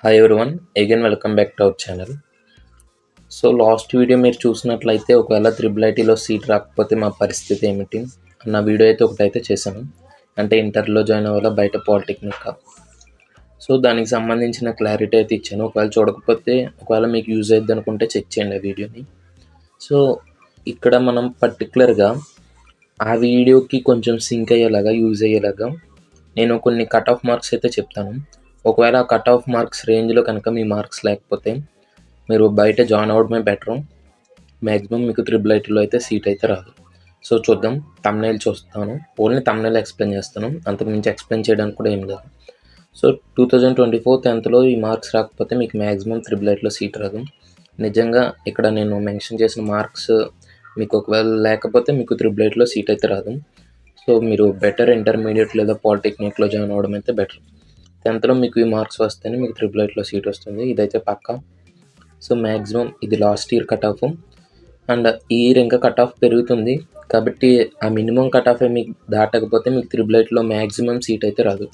hi everyone again welcome back to our channel so last video మీరు చూసినట్లయితే ఒకవేళ triple ఐటీలో సీట్ రాకపోతే మా పరిస్థితి ఏమిటి అన్న వీడియో అయితే ఒకటైతే చేశాను అంటే ఇంటర్లో జాయిన్ అవ్వాలా బయట పాలిటెక్నిక్ సో దానికి సంబంధించిన క్లారిటీ అయితే ఇచ్చాను ఒకవేళ చూడకపోతే ఒకవేళ మీకు యూజ్ అయ్యిద్ది అనుకుంటే చెక్ చేయండి ఆ వీడియోని సో ఇక్కడ మనం పర్టికులర్గా ఆ వీడియోకి కొంచెం సింక్ అయ్యేలాగా యూజ్ అయ్యేలాగా నేను కొన్ని కట్ ఆఫ్ మార్క్స్ అయితే చెప్తాను ఒకవేళ ఆ కట్ ఆఫ్ మార్క్స్ రేంజ్లో కనుక మీ మార్క్స్ లేకపోతే మీరు బయట జాయిన్ అవ్వడమే బెటర్ మ్యాక్సిమం మీకు త్రిబుల్ ఐటీలో అయితే సీట్ అయితే రాదు సో చూద్దాం తమ్నైల్ చూస్తాను ఓన్లీ తమ్నైల్ ఎక్స్ప్లెయిన్ చేస్తాను అంతకుమించి ఎక్స్ప్లెయిన్ చేయడానికి కూడా ఏం లేదు so two thousand twenty four టెన్త్లో ఈ మార్క్స్ రాకపోతే మీకు మ్యాక్సిమం త్రిబుల్ ఐటీలో సీట్ రాదు నిజంగా ఇక్కడ నేను మెన్షన్ చేసిన మార్క్స్ మీకు ఒకవేళ లేకపోతే మీకు త్రిబుల్ ఐటీలో సీట్ అయితే రాదు సో మీరు బెటర్ ఇంటర్మీడియట్ లేదా పాలిటెక్నిక్లో జాయిన్ అవ్వడం అయితే బెటర్ టెన్త్లో మీకు ఈ మార్క్స్ వస్తేనే మీకు త్రిబుల్ ఐటీలో సీట్ వస్తుంది ఇదైతే పక్కా సో మ్యాక్సిమం ఇది last year cut off and ఈ ఇయర్ ఇంకా కట్ ఆఫ్ పెరుగుతుంది కాబట్టి ఆ మినిమం కట్ ఆఫ్ మీకు దాటకపోతే మీకు త్రిబుల్ ఐటీలో మ్యాక్సిమం సీట్ అయితే రాదు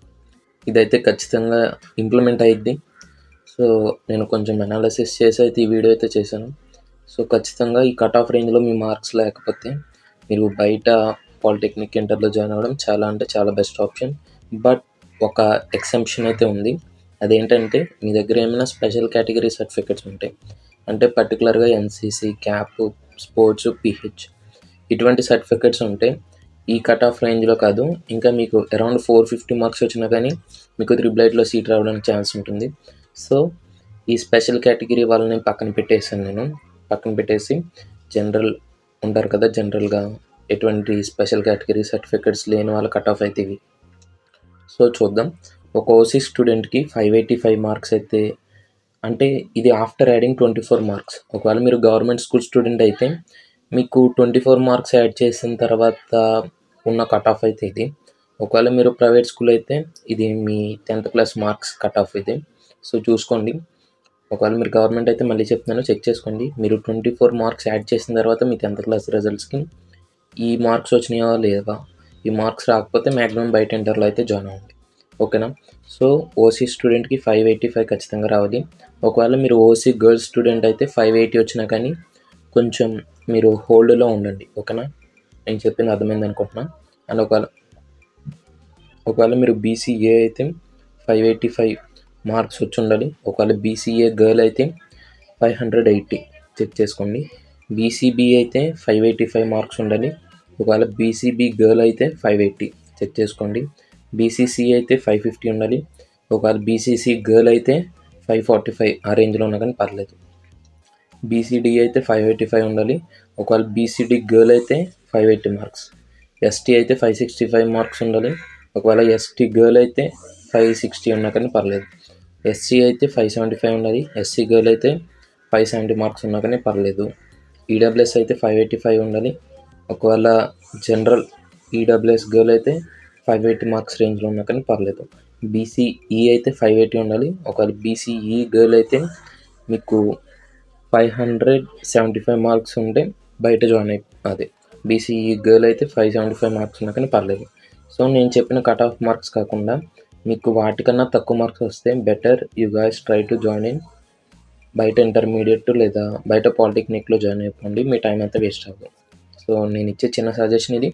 ఇదైతే ఖచ్చితంగా ఇంప్లిమెంట్ అయ్యిద్ది సో నేను కొంచెం అనాలిసిస్ చేసి అయితే ఈ వీడియో అయితే చేశాను సో ఖచ్చితంగా ఈ కట్ ఆఫ్ రేంజ్లో మీ మార్క్స్ లేకపోతే మీరు బయట పాలిటెక్నిక్ ఇంటర్లో జాయిన్ అవ్వడం చాలా అంటే చాలా బెస్ట్ ఆప్షన్ బట్ ఒక ఎక్సెంప్షన్ అయితే ఉంది అదేంటంటే మీ దగ్గర ఏమైనా స్పెషల్ కేటగిరీ సర్టిఫికెట్స్ ఉంటాయి అంటే పర్టికులర్గా ఎన్సీసీ క్యాప్ స్పోర్ట్స్ పిహెచ్ ఇటువంటి సర్టిఫికెట్స్ ఉంటే ఈ కట్ ఆఫ్ రేంజ్లో కాదు ఇంకా మీకు అరౌండ్ ఫోర్ ఫిఫ్టీ మార్క్స్ వచ్చినా కానీ మీకు త్రిబుల్ ఐట్లో సీట్ రావడానికి ఛాన్స్ ఉంటుంది సో ఈ స్పెషల్ కేటగిరీ వాళ్ళని పక్కన పెట్టేసాను నేను పక్కన పెట్టేసి జనరల్ ఉంటారు కదా జనరల్గా ఎటువంటి స్పెషల్ కేటగిరీ సర్టిఫికెట్స్ లేని వాళ్ళ కట్ ఆఫ్ అయితే ఇవి సో చూద్దాం ఒక ఓసీ స్టూడెంట్కి ఫైవ్ ఎయిటీ ఫైవ్ మార్క్స్ అయితే అంటే ఇది after adding twenty four marks ఒకవేళ మీరు గవర్నమెంట్ స్కూల్ స్టూడెంట్ అయితే మీకు ట్వంటీ ఫోర్ మార్క్స్ యాడ్ చేసిన తర్వాత ఉన్న కట్ ఆఫ్ అయితే ఇది ఒకవేళ మీరు ప్రైవేట్ స్కూల్ అయితే ఇది మీ tenth class marks cut off ఇది సో చూసుకోండి ఒకవేళ మీరు గవర్నమెంట్ అయితే మళ్ళీ చెప్తున్నాను చెక్ చేసుకోండి మీరు ట్వంటీ ఫోర్ మార్క్స్ యాడ్ చేసిన తర్వాత మీ టెన్త్ క్లాస్ రిజల్ట్స్కి ఈ మార్క్స్ వచ్చినాయా లేదా ఈ మార్క్స్ రాకపోతే మ్యాక్సిమం బయట ఇంటర్లో అయితే జాయిన్ అవ్వండి ఓకేనా సో ఓసీ స్టూడెంట్కి ఫైవ్ ఎయిటీ ఫైవ్ ఖచ్చితంగా రావాలి ఒకవేళ మీరు ఓసీ గర్ల్స్ స్టూడెంట్ అయితే ఫైవ్ ఎయిటీ వచ్చినా కానీ కొంచెం మీరు హోల్డ్లో ఉండండి ఓకేనా నేను చెప్పింది అర్థమైంది అనుకుంటున్నా అండ్ ఒకవేళ ఒకవేళ మీరు బీసీఏ అయితే ఫైవ్ ఎయిటీ ఫైవ్ మార్క్స్ వచ్చి ఉండాలి ఒకవేళ బీసీఏ గర్ల్ అయితే ఫైవ్ హండ్రెడ్ ఎయిటీ చెక్ చేసుకోండి బీసీబీ అయితే ఫైవ్ ఎయిటీ ఫైవ్ మార్క్స్ ఉండాలి ఒకవేళ బీసీబీ గర్ల్ అయితే ఫైవ్ ఎయిటీ చెక్ చేసుకోండి బీసీసీ అయితే ఫైవ్ ఫిఫ్టీ ఉండాలి ఒకవేళ బీసీసీ గర్ల్ అయితే ఫైవ్ ఫార్టీ ఫైవ్ ఆ రేంజ్లో ఉన్నా కానీ పర్లేదు బీసీడీ అయితే ఫైవ్ ఎయిటీ ఫైవ్ ఉండాలి ఒకవేళ బీసీడీ గర్ల్ అయితే ఫైవ్ ఎయిటీ మార్క్స్ ఎస్టీ అయితే ఫైవ్ సిక్స్టీ ఫైవ్ మార్క్స్ ఉండాలి ఒకవేళ ఎస్టీ గర్ల్ అయితే ఫైవ్ సిక్స్టీ ఉన్నా కానీ పర్లేదు ఎస్సీ అయితే ఫైవ్ సెవెంటీ ఫైవ్ ఉండాలి ఎస్సీ గర్ల్ అయితే ఫైవ్ సెవెంటీ మార్క్స్ ఉన్నా కానీ పర్లేదు ఈడబ్ల్యూఎస్ అయితే ఫైవ్ ఎయిటీ ఫైవ్ ఉండాలి ఒకవేళ జనరల్ ఈడబ్ల్యూఎస్ గర్ల్ అయితే ఫైవ్ ఎయిటీ మార్క్స్ రేంజ్లో ఉన్నా కానీ పర్లేదు బీసీఈ అయితే ఫైవ్ ఎయిటీ ఉండాలి ఒకవేళ బీసీఈ గర్ల్ అయితే మీకు five hundred seventy five marks ఉంటే బయట జాయిన్ అయి అదే బీసీఈ గర్ల్ అయితే ఫైవ్ సెవెంటీ ఫైవ్ మార్క్స్ ఉన్నా కానీ పర్లేదు సో నేను చెప్పిన కట్ ఆఫ్ మార్క్స్ కాకుండా మీకు వాటికన్నా తక్కువ మార్క్స్ వస్తే better you guys try to join in బయట ఇంటర్మీడియట్ లేదా బయట పాలిటెక్నిక్లో జాయిన్ అయిపోండి మీ టైం అంతా వేస్ట్ అవ్వదు సో నేను ఇచ్చే చిన్న సజెషన్ ఇది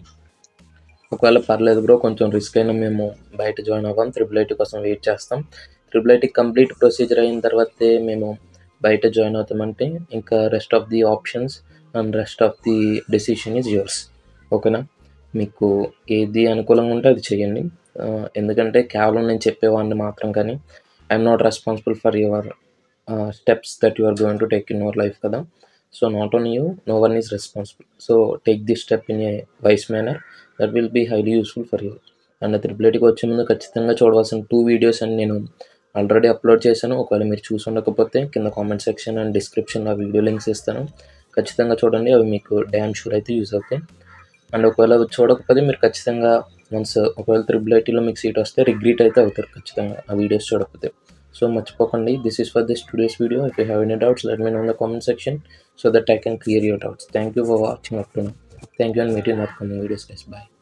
ఒకవేళ పర్లేదు బ్రో కొంచెం రిస్క్ అయినా మేము బయట జాయిన్ అవ్వం త్రిబుల్ ఐటీ కోసం వెయిట్ చేస్తాం త్రిబుల్ ఐటీ కంప్లీట్ ప్రొసీజర్ అయిన తర్వాతే మేము బయట జాయిన్ అవుతామంటే ఇంకా rest of the options and rest of the decision is yours ఓకేనా మీకు ఏది అనుకూలంగా ఉంటే అది చేయండి ఎందుకంటే కేవలం నేను చెప్పేవాడిని మాత్రం కానీ I'm not responsible for your steps that you are going to take in your life కదా so not own you no one is responsible so take this step in a wise manner that will be highly useful for you and త్రిపులేటికి వచ్చే ముందు ఖచ్చితంగా చూడవలసిన two videos అని నేను already upload చేశాను ఒకవేళ మీరు చూసి ఉండకపోతే కింద కామెంట్ సెక్షన్ అండ్ డిస్క్రిప్షన్లో ఆ వీడియో లింక్స్ ఇస్తాను ఖచ్చితంగా చూడండి అవి మీకు డ్యామ్ షూర్ అయితే యూజ్ అవుతాయి అండ్ ఒకవేళ చూడకపోతే మీరు ఖచ్చితంగా వన్స్ ఒకవేళ త్రిబుల్ ఐటీలో మీకు సీట్ వస్తే రిగ్రీట్ అయితే అవుతారు ఖచ్చితంగా ఆ వీడియోస్ చూడకపోతే సో మర్చిపోకండి this is for this today's video if you have any doubts let me know in the comment section so that I can clear your doubts thank you for watching up to now thank you and meet in upcoming videos guys bye